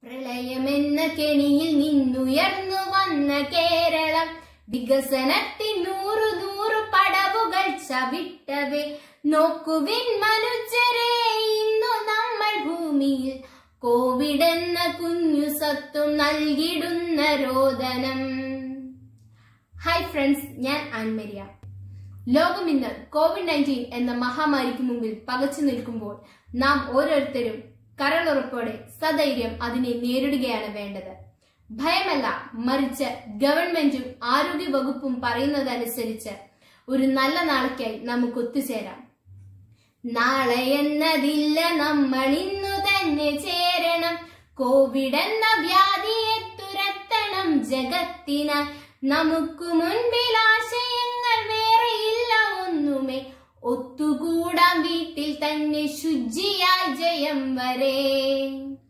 പ്രളയമെന്ന കെണിയിൽ നിന്നുയർന്നു വന്ന കേരളം വികസനത്തിൻ നൂറു നൂറു പടവുകൾ ചവിട്ടവേ നോക്കുവിൻ മനുഷ്യരെ ഇന്നു നമ്മൾ ഭൂമിയിൽ കോവിഡ് എന്ന കുഞ്ഞു സത്വം നൽകിടുന്ന രോദനം ഹായ് ഫ്രണ്ട്സ് ഞാൻ ആൻമരിയ ലോകം ഇന്ന് കോവിഡ് നയൻറ്റീൻ എന്ന മഹാമാരിക്ക് മുമ്പിൽ പകച്ചു നിൽക്കുമ്പോൾ നാം ഓരോരുത്തരും കരളുറപ്പോടെ സധൈര്യം അതിനെ നേരിടുകയാണ് വേണ്ടത് ഭയമല്ല മറിച്ച് ഗവൺമെന്റും ആരോഗ്യ വകുപ്പും പറയുന്നതനുസരിച്ച് ഒരു നല്ല നാളേക്കായി നമുക്ക് ഒത്തുചേരാം നാളെ എന്നതില്ല നമ്മൾ ഇന്നു തന്നെ ചേരണം കോവിഡ് എന്ന വ്യാധിയെ തുരത്തണം ജഗത്തിന നമുക്ക് മുൻപിൽ ആശയങ്ങൾ വേറെയില്ല ഒന്നുമേ ഒത്തുകൂടാം വീട്ടിൽ തന്നെ ശുചിയായി ജയം വരെ